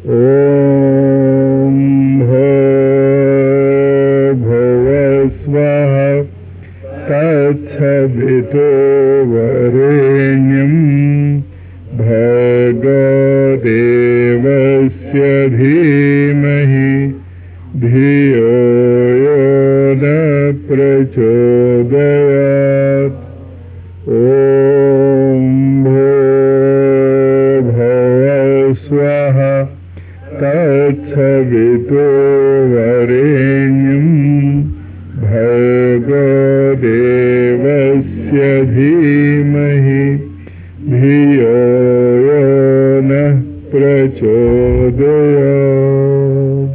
ॐ भुवस्वः तत्सवितो वरेण्यम् भगदेवस्य धीमहि धियो यो न प्रचोदयात् ॐ भुवस्वः तत्सवितो वरेण्यम् भगदेवस्य धीमहि धियो यो नः प्रचोदयात्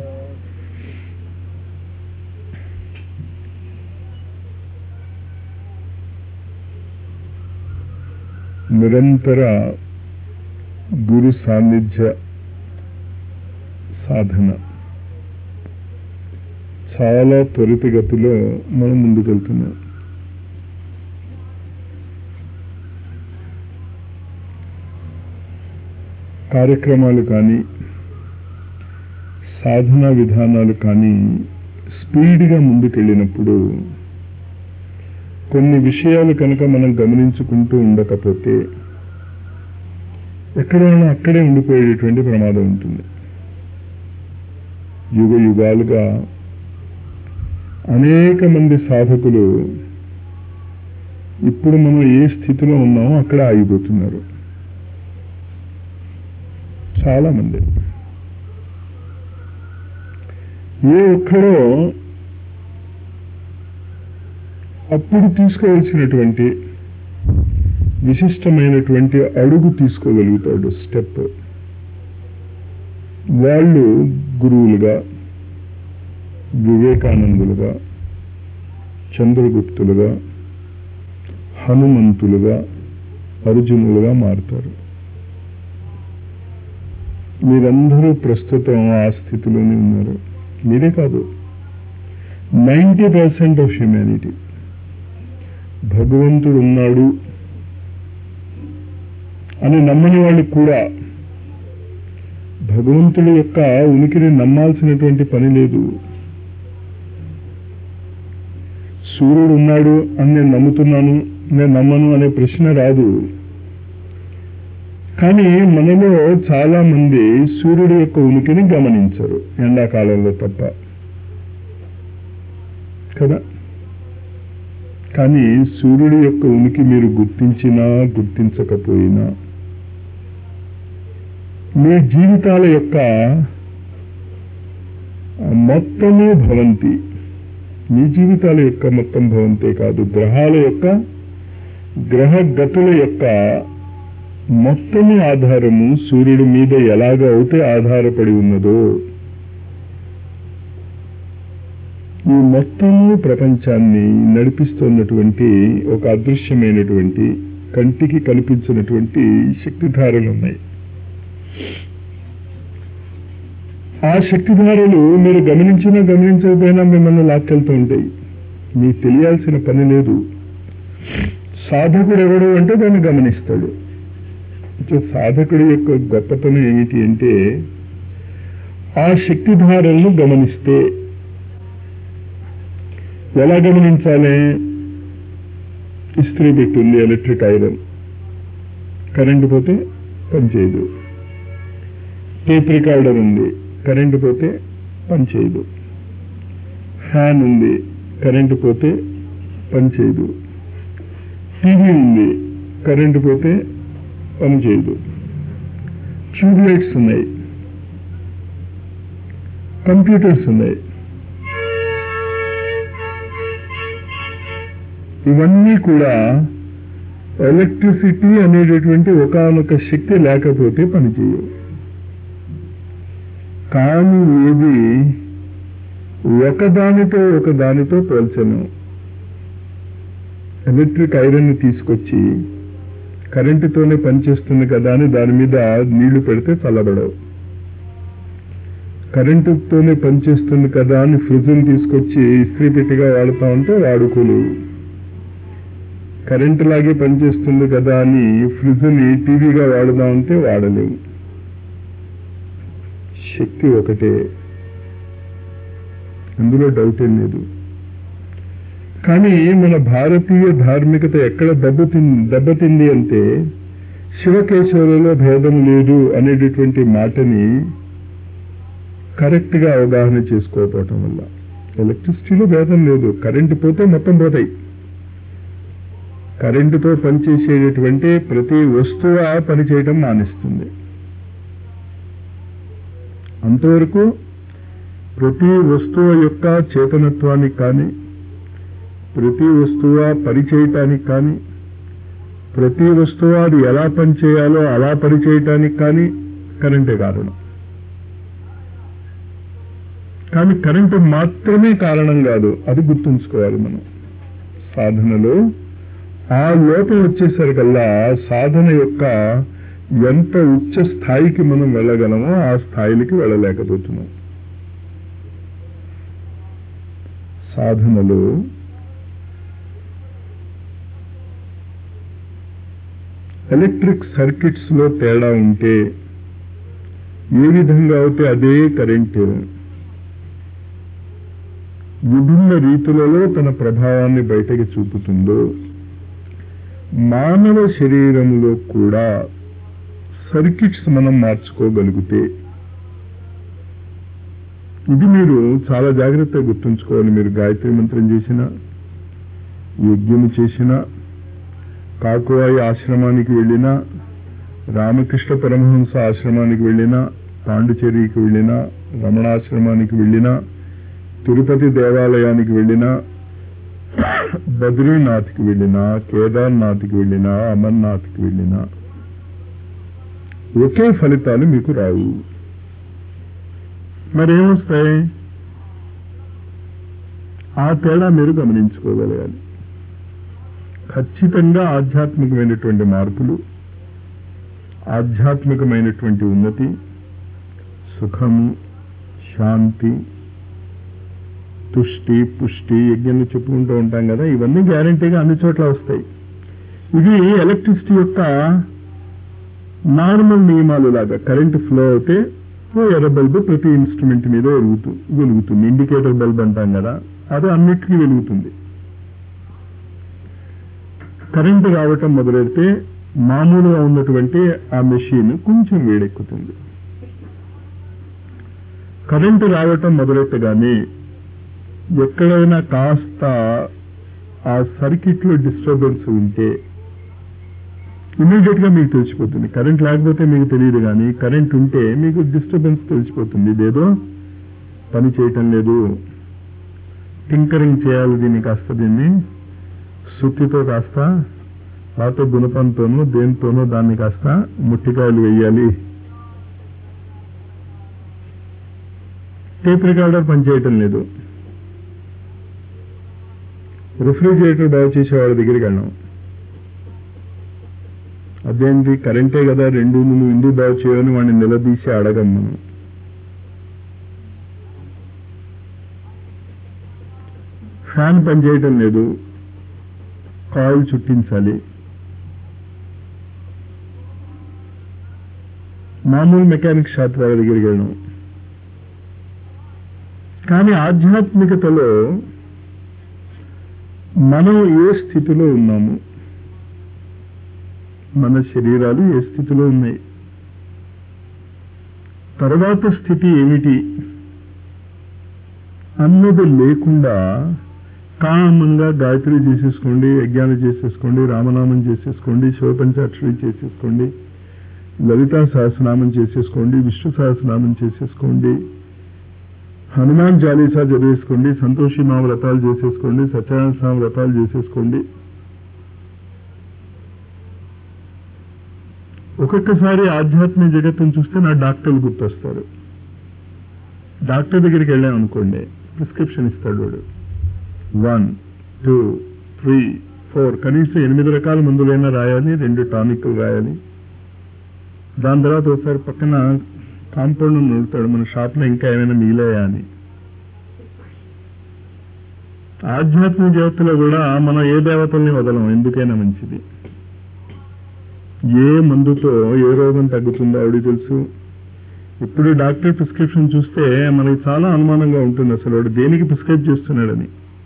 నిరంతర గురు సాన్నిధ్య సాధన చాలా త్వరితగతిలో మనం ముందుకెళ్తున్నాం కార్యక్రమాలు కానీ సాధనా విధానాలు కానీ స్పీడ్గా ముందుకెళ్ళినప్పుడు కొన్ని విషయాలు కనుక మనం గమనించుకుంటూ ఉండకపోతే ఎక్కడైనా అక్కడే ఉండిపోయేటువంటి ప్రమాదం ఉంటుంది యుగ యుగాలుగా అనేక మంది సాధకులు ఇప్పుడు మనం ఏ స్థితిలో ఉన్నామో అక్కడ ఆగిపోతున్నారు చాలా మంది ఏ ఒక్కడో అప్పుడు తీసుకోవాల్సినటువంటి విశిష్టమైనటువంటి అడుగు తీసుకోగలుగుతాడు స్టెప్ వాళ్ళు గురువులుగా వివేకానందులుగా చంద్రగుప్తులుగా హనుమంతులుగా అర్జునులుగా మారుతారు మీరందరూ ప్రస్తుతం ఆ స్థితిలోనే ఉన్నారు మీరే కాదు నైంటీ పర్సెంట్ ఆఫ్ హ్యుమానిటీ భగవంతుడు ఉన్నాడు అని నమ్మని వాళ్ళు కూడా భగవంతుడి యొక్క ఉనికిని నమ్మాల్సినటువంటి పని లేదు సూర్యుడు ఉన్నాడు అని నేను నమ్ముతున్నాను నేను నమ్మను అనే ప్రశ్న రాదు కానీ మనలో చాలా మంది సూర్యుడి యొక్క ఉనికిని గమనించరు ఎండాకాలంలో తప్ప కదా కానీ సూర్యుడి యొక్క ఉనికి మీరు గుర్తించినా గుర్తించకపోయినా మీ జీవితాల యొక్క మొత్తము భవంతి మీ జీవితాల యొక్క మొత్తం భవంతే కాదు గ్రహాల యొక్క గ్రహ గతుల యొక్క మొత్తము ఆధారము సూర్యుడి మీద ఎలాగ అయితే ఆధారపడి ఉన్నదో ఈ మొత్తము ప్రపంచాన్ని నడిపిస్తున్నటువంటి ఒక అదృశ్యమైనటువంటి కంటికి కనిపించినటువంటి శక్తిధారలు ఉన్నాయి ఆ శక్తిధారలు మీరు గమనించినా గమనించకపోయినా మిమ్మల్ని లాక్కెళ్తూ ఉంటాయి మీకు తెలియాల్సిన పని లేదు సాధకుడు ఎవడు అంటే దాన్ని గమనిస్తాడు సాధకుడి యొక్క గొప్పతనం ఏమిటి అంటే ఆ శక్తిధారలను గమనిస్తే ఎలా గమనించాలి ఇస్త్రీ పెట్టింది ఎలక్ట్రిక్ ఐరన్ కరెంటు పోతే పనిచేయదు టేప్ రికార్డర్ ఉంది కరెంటు పోతే పనిచేయదు ఫ్యాన్ ఉంది కరెంటు పోతే పనిచేయదు టీవీ ఉంది కరెంటు పోతే పనిచేయదు ట్యూబ్ లైట్స్ ఉన్నాయి కంప్యూటర్స్ ఉన్నాయి ఇవన్నీ కూడా ఎలక్ట్రిసిటీ అనేటటువంటి ఒకనొక శక్తి లేకపోతే పనిచేయవు కానీ ఏది ఒకదానితో ఒకదానితో పోల్చను ఎలక్ట్రిక్ ఐరన్ తీసుకొచ్చి కరెంటుతోనే పనిచేస్తుంది కదా అని దాని మీద నీళ్లు పెడితే చల్లబడవు కరెంటుతోనే పనిచేస్తుంది కదా అని ఫ్రిడ్జ్ని తీసుకొచ్చి ఇస్త్రీ పెట్టిగా వాడుతూ ఉంటే వాడుకోలేవు కరెంటు లాగే పనిచేస్తుంది కదా అని ఫ్రిడ్జ్ని టీవీగా వాడుదామంటే వాడలేము శక్తి ఒకటే అందులో డౌట్ ఏం లేదు కానీ మన భారతీయ ధార్మికత ఎక్కడ దెబ్బతింది దెబ్బతింది అంటే శివకేశవులలో భేదం లేదు అనేటటువంటి మాటని కరెక్ట్గా అవగాహన చేసుకోకపోవటం వల్ల ఎలక్ట్రిసిటీలో భేదం లేదు కరెంటు పోతే మొత్తం పోతాయి కరెంటుతో పనిచేసేటటువంటి ప్రతి వస్తువు ఆ పనిచేయటం మానేస్తుంది అంతవరకు ప్రతి వస్తువు యొక్క చేతనత్వానికి కానీ ప్రతి వస్తువు పనిచేయటానికి కానీ ప్రతి వస్తువు అది ఎలా పనిచేయాలో అలా పనిచేయటానికి కానీ కరెంటే కారణం కానీ కరెంటు మాత్రమే కారణం కాదు అది గుర్తుంచుకోవాలి మనం సాధనలో ఆ లోపం వచ్చేసరికల్లా సాధన యొక్క ఎంత ఉచ్చ స్థాయికి మనం వెళ్ళగలమో ఆ స్థాయికి వెళ్ళలేకపోతున్నాం సాధనలో ఎలక్ట్రిక్ సర్కిట్స్ లో తేడా ఉంటే ఏ విధంగా అయితే అదే కరెంటు విభిన్న రీతులలో తన ప్రభావాన్ని బయటకి చూపుతుందో మానవ శరీరములో కూడా సర్కిట్స్ మనం మార్చుకోగలిగితే ఇది మీరు చాలా జాగ్రత్తగా గుర్తుంచుకోవాలి మీరు గాయత్రి మంత్రం చేసిన యజ్ఞము చేసిన కాకువాయి ఆశ్రమానికి వెళ్ళినా రామకృష్ణ పరమహంస ఆశ్రమానికి వెళ్ళినా పాండుచేరికి వెళ్ళినా రమణాశ్రమానికి వెళ్ళినా తిరుపతి దేవాలయానికి వెళ్ళినా బద్రీనాథ్కి వెళ్ళినా కేదార్నాథ్కి వెళ్ళినా అమర్నాథ్కి వెళ్ళినా ఒకే ఫలితాలు మీకు రావు మరేమొస్తాయి ఆ తేడా మీరు గమనించుకోగలగాలి ఖచ్చితంగా ఆధ్యాత్మికమైనటువంటి మార్పులు ఆధ్యాత్మికమైనటువంటి ఉన్నతి సుఖము శాంతి తుష్టి పుష్టి యజ్ఞాన్ని చెప్పుకుంటూ ఉంటాం కదా ఇవన్నీ గ్యారంటీగా అన్ని చోట్ల వస్తాయి ఇది ఎలక్ట్రిసిటీ యొక్క నార్మల్ నియమాలు లాగా కరెంట్ ఫ్లో అయితే ఓ ఎర్ర బల్బు ప్రతి ఇన్స్ట్రుమెంట్ మీద వెలుగుతూ వెలుగుతుంది ఇండికేటర్ బల్బ్ అంటాం కదా అది అన్నిటికీ వెలుగుతుంది కరెంటు రావటం మొదలెడితే మామూలుగా ఉన్నటువంటి ఆ మెషిన్ కొంచెం వేడెక్కుతుంది కరెంటు రావటం మొదలెట్టగానే ఎక్కడైనా కాస్త ఆ సర్కిట్ లో డిస్టర్బెన్స్ ఉంటే ఇమీడియట్ గా మీకు తెలిసిపోతుంది కరెంట్ లేకపోతే మీకు తెలియదు కానీ కరెంట్ ఉంటే మీకు డిస్టర్బెన్స్ తెలిసిపోతుంది ఇదేదో పని చేయటం లేదు టింకరింగ్ చేయాలి దీన్ని కాస్త దీన్ని సుత్తితో కాస్త పాత గుణపంతోనూ దేనితోనూ దాన్ని కాస్త ముట్టికాయలు వేయాలి టేప్ రికార్డర్ పనిచేయటం లేదు రిఫ్రిజిరేటర్ బాగు చేసే వాళ్ళ దగ్గరికి వెళ్ళాం అదేంటి కరెంటే కదా రెండు నువ్వు ఎందుకు బాగు చేయని వాడిని నిలదీసి అడగం మనం ఫ్యాన్ పనిచేయటం లేదు కాయిల్ చుట్టించాలి మామూలు మెకానిక్ షాప్ వాళ్ళ దగ్గరికి వెళ్ళాం కానీ ఆధ్యాత్మికతలో మనం ఏ స్థితిలో ఉన్నాము మన శరీరాలు ఏ స్థితిలో ఉన్నాయి తర్వాత స్థితి ఏమిటి అన్నది లేకుండా కామంగా గాయత్రి చేసేసుకోండి యజ్ఞాలు చేసేసుకోండి రామనామం చేసేసుకోండి శివపంచాక్షరి చేసేసుకోండి లలితా సహస్రనామం చేసేసుకోండి విష్ణు సహస్రనామం చేసేసుకోండి హనుమాన్ చాలీసా చదివేసుకోండి సంతోషి మా వ్రతాలు చేసేసుకోండి సత్యనారాయణ స్వామి వ్రతాలు చేసేసుకోండి ఒక్కొక్కసారి ఆధ్యాత్మిక జగత్తును చూస్తే నా డాక్టర్లు గుర్తొస్తారు డాక్టర్ దగ్గరికి వెళ్ళామనుకోండి ప్రిస్క్రిప్షన్ ఇస్తాడు వాడు వన్ టూ త్రీ ఫోర్ కనీసం ఎనిమిది రకాల మందులైనా రాయాలి రెండు టానిక్లు రాయాలి దాని తర్వాత ఒకసారి పక్కన కాంపౌండ్ నడుతాడు మన షాప్లో ఇంకా ఏమైనా మిగిలాయా అని ఆధ్యాత్మిక జగత్తులో కూడా మనం ఏ దేవతల్ని వదలం ఎందుకైనా మంచిది ఏ మందుతో ఏ రోగం తగ్గుతుందో ఆవిడ తెలుసు ఇప్పుడు డాక్టర్ ప్రిస్క్రిప్షన్ చూస్తే మనకి చాలా అనుమానంగా ఉంటుంది అసలు వాడు దేనికి ప్రిస్క్రైబ్ చేస్తున్నాడని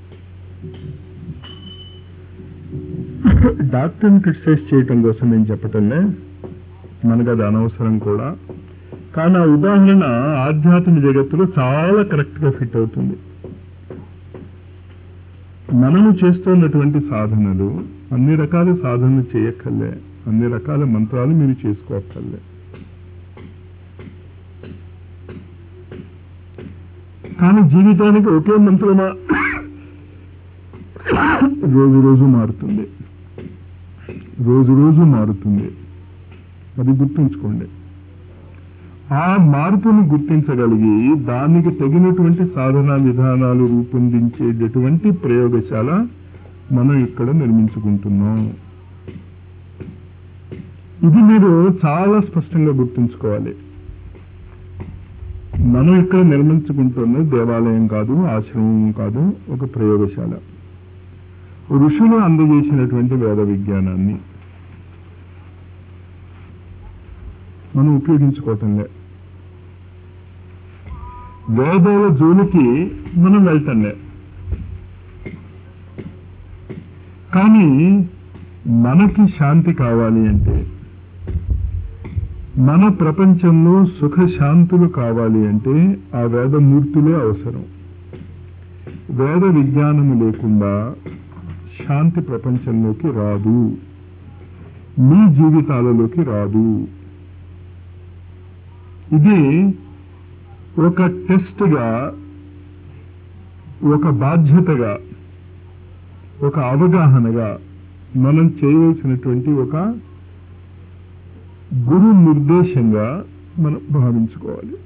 డాక్టర్ని క్రిటిసైజ్ చేయటం కోసం నేను చెప్పటంలే మనకు అది అనవసరం కూడా కానీ ఆ ఉదాహరణ ఆధ్యాత్మిక జగత్తులో చాలా కరెక్ట్గా ఫిట్ అవుతుంది మనము చేస్తున్నటువంటి సాధనలు అన్ని రకాల సాధనలు చేయక్కర్లే అన్ని రకాల మంత్రాలు మీరు చేసుకోక్కర్లే కానీ జీవితానికి ఒకే మంత్రమా రోజు రోజు మారుతుంది రోజు రోజు మారుతుంది అది గుర్తుంచుకోండి ఆ మార్పును గుర్తించగలిగి దానికి తగినటువంటి సాధనా విధానాలు రూపొందించేటటువంటి ప్రయోగశాల మనం ఇక్కడ నిర్మించుకుంటున్నాం ఇది మీరు చాలా స్పష్టంగా గుర్తుంచుకోవాలి మనం ఇక్కడ నిర్మించుకుంటున్న దేవాలయం కాదు ఆశ్రమం కాదు ఒక ప్రయోగశాల ఋషులు అందజేసినటువంటి వేద విజ్ఞానాన్ని మనం ఉపయోగించుకోవటంలే వేదాల జోలికి మనం వెళ్తంలే కానీ మనకి శాంతి కావాలి అంటే మన ప్రపంచంలో సుఖ శాంతులు కావాలి అంటే ఆ వేదమూర్తులే అవసరం వేద విజ్ఞానము లేకుండా శాంతి ప్రపంచంలోకి రాదు మీ జీవితాలలోకి రాదు ఇది ఒక టెస్ట్గా ఒక బాధ్యతగా ఒక అవగాహనగా మనం చేయవలసినటువంటి ఒక గురు నిర్దేశంగా మనం భావించుకోవాలి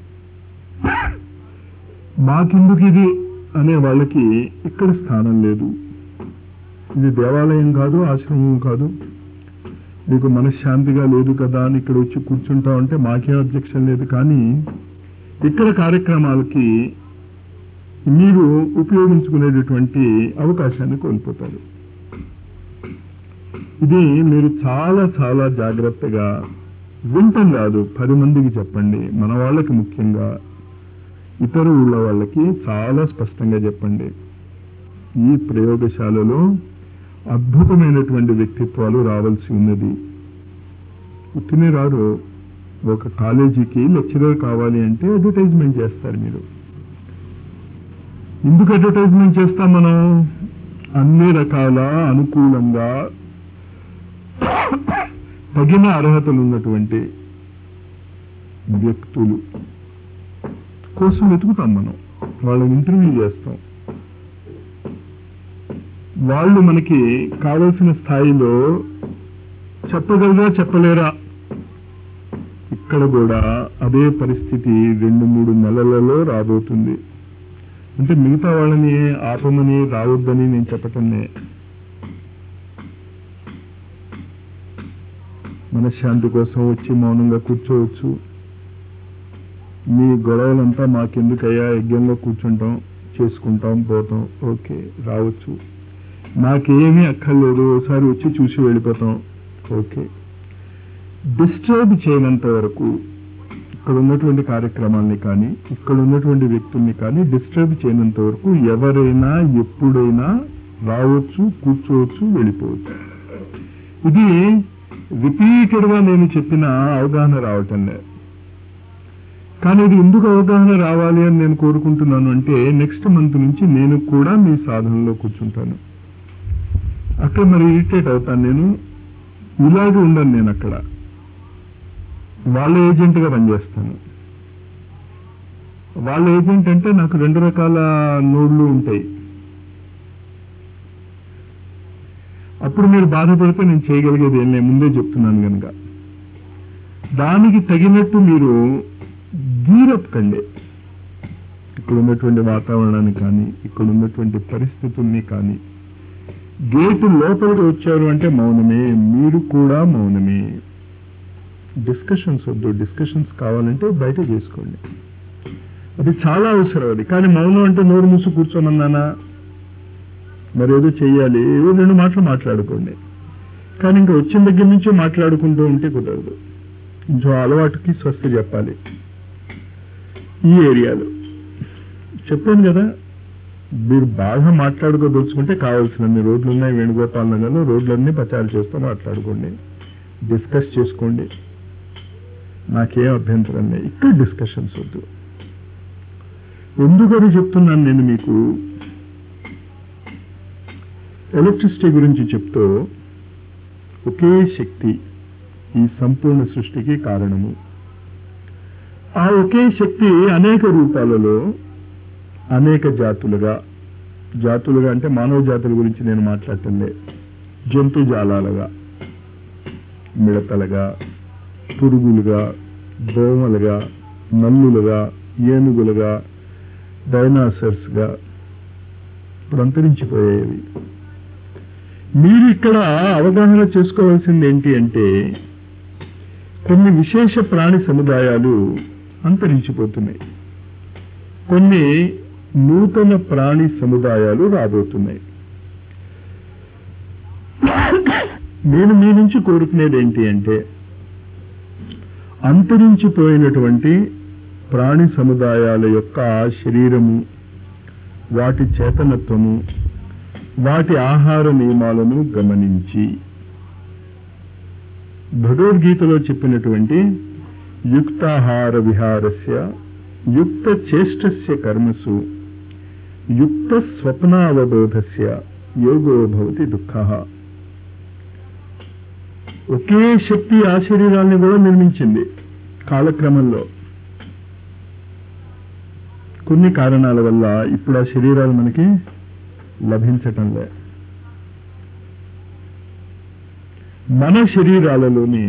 మాకెందుకు ఇది అనే వాళ్ళకి ఇక్కడ స్థానం లేదు ఇది దేవాలయం కాదు ఆశ్రమం కాదు మీకు మనశ్శాంతిగా లేదు కదా అని ఇక్కడ వచ్చి కూర్చుంటా ఉంటే మాకేం అబ్జెక్షన్ లేదు కానీ ఇక్కడ కార్యక్రమాలకి మీరు ఉపయోగించుకునేటటువంటి అవకాశాన్ని కోల్పోతారు ఇది మీరు చాలా చాలా జాగ్రత్తగా వింటం కాదు పది మందికి చెప్పండి మన వాళ్ళకి ముఖ్యంగా ఇతర ఊళ్ళ వాళ్ళకి చాలా స్పష్టంగా చెప్పండి ఈ ప్రయోగశాలలో అద్భుతమైనటువంటి వ్యక్తిత్వాలు రావాల్సి ఉన్నది ఉత్తినే రారు ఒక కాలేజీకి లెక్చరర్ కావాలి అంటే అడ్వర్టైజ్మెంట్ చేస్తారు మీరు ఎందుకు అడ్వర్టైజ్మెంట్ చేస్తాం మనం అన్ని రకాల అనుకూలంగా తగిన అర్హతలు ఉన్నటువంటి వ్యక్తులు కోసం వెతుకుతాం మనం వాళ్ళని ఇంటర్వ్యూ చేస్తాం వాళ్ళు మనకి కావలసిన స్థాయిలో చెప్పగలరా చెప్పలేరా ఇక్కడ కూడా అదే పరిస్థితి రెండు మూడు నెలలలో రాబోతుంది అంటే మిగతా వాళ్ళని ఆపమని రావద్దని నేను చెప్పటంలే మనశ్శాంతి కోసం వచ్చి మౌనంగా కూర్చోవచ్చు మీ గొడవలంతా మాకెందుకయ్యా యజ్ఞంలో కూర్చుంటాం చేసుకుంటాం పోతాం ఓకే రావచ్చు నాకేమీ అక్కర్లేదు ఒకసారి వచ్చి చూసి వెళ్ళిపోతాం ఓకే డిస్టర్బ్ చేయనంత వరకు ఇక్కడ ఉన్నటువంటి కార్యక్రమాల్ని కానీ ఇక్కడ ఉన్నటువంటి వ్యక్తుల్ని కానీ డిస్టర్బ్ చేయనంత వరకు ఎవరైనా ఎప్పుడైనా రావచ్చు కూర్చోవచ్చు వెళ్ళిపోవచ్చు ఇది రిపీటెడ్ గా నేను చెప్పిన అవగాహన రావటం లేదు కానీ ఇది ఎందుకు అవగాహన రావాలి అని నేను కోరుకుంటున్నాను అంటే నెక్స్ట్ మంత్ నుంచి నేను కూడా మీ సాధనలో కూర్చుంటాను అక్కడ మరి ఇరిటేట్ అవుతాను నేను ఇలాగే ఉండను నేను అక్కడ వాళ్ళ ఏజెంట్గా పనిచేస్తాను వాళ్ళ ఏజెంట్ అంటే నాకు రెండు రకాల నోడ్లు ఉంటాయి అప్పుడు మీరు బాధపడితే నేను చేయగలిగేది ఏం లేదు ముందే చెప్తున్నాను కనుక దానికి తగినట్టు మీరు గీరప్ కండి ఇక్కడ ఉన్నటువంటి వాతావరణాన్ని కానీ ఇక్కడ ఉన్నటువంటి పరిస్థితుల్ని కానీ గేటు లోపలికి వచ్చారు అంటే మౌనమే మీరు కూడా మౌనమే డిస్కషన్స్ వద్దు డిస్కషన్స్ కావాలంటే బయట చేసుకోండి అది చాలా అవసరం అది కానీ మౌనం అంటే నోరు మూసి కూర్చోమన్నానా మరేదో చెయ్యాలి ఏవో రెండు మాటలు మాట్లాడుకోండి కానీ ఇంకా వచ్చిన దగ్గర నుంచి మాట్లాడుకుంటూ ఉంటే కుదరదు కొంచెం అలవాటుకి స్వస్తి చెప్పాలి ఈ ఏరియాలో చెప్పాను కదా మీరు బాగా మాట్లాడుకోదలుచుకుంటే కావాల్సినన్ని రోడ్లు ఉన్నాయి వేణుగోపాల్ నగర్లో రోడ్లన్నీ ప్రచారం చేస్తూ మాట్లాడుకోండి డిస్కస్ చేసుకోండి నాకేం అభ్యంతరం లేదు ఇక్కడ డిస్కషన్స్ వద్దు ఎందుకని చెప్తున్నాను నేను మీకు ఎలక్ట్రిసిటీ గురించి చెప్తూ ఒకే శక్తి ఈ సంపూర్ణ సృష్టికి కారణము ఆ ఒకే శక్తి అనేక రూపాలలో అనేక జాతులుగా జాతులుగా అంటే మానవ జాతుల గురించి నేను మాట్లాడటంలే జంతు జాలాలుగా మిడతలుగా పురుగులుగా దోమలుగా నల్లులుగా ఏనుగులుగా డైనాసర్స్గా ఇప్పుడు అంతరించిపోయేవి మీరు ఇక్కడ అవగాహన చేసుకోవాల్సింది ఏంటి అంటే కొన్ని విశేష ప్రాణి సముదాయాలు అంతరించిపోతున్నాయి కొన్ని నూతన ప్రాణి సముదాయాలు రాబోతున్నాయి నేను మీ నుంచి కోరుకునేది ఏంటి అంటే అంతరించిపోయినటువంటి ప్రాణి సముదాయాల యొక్క శరీరము వాటి చేతనత్వము వాటి ఆహార నియమాలను గమనించి భగవద్గీతలో చెప్పినటువంటి యుక్తాహార విహారస్య యుక్త చేష్టస్య కర్మసు యుక్త స్వప్నావబోధస్య యోగో భవతి దుఃఖ ఒకే శక్తి ఆ శరీరాన్ని కూడా నిర్మించింది కాలక్రమంలో కొన్ని కారణాల వల్ల ఇప్పుడు ఆ శరీరాలు మనకి లభించటం లే మన శరీరాలలోని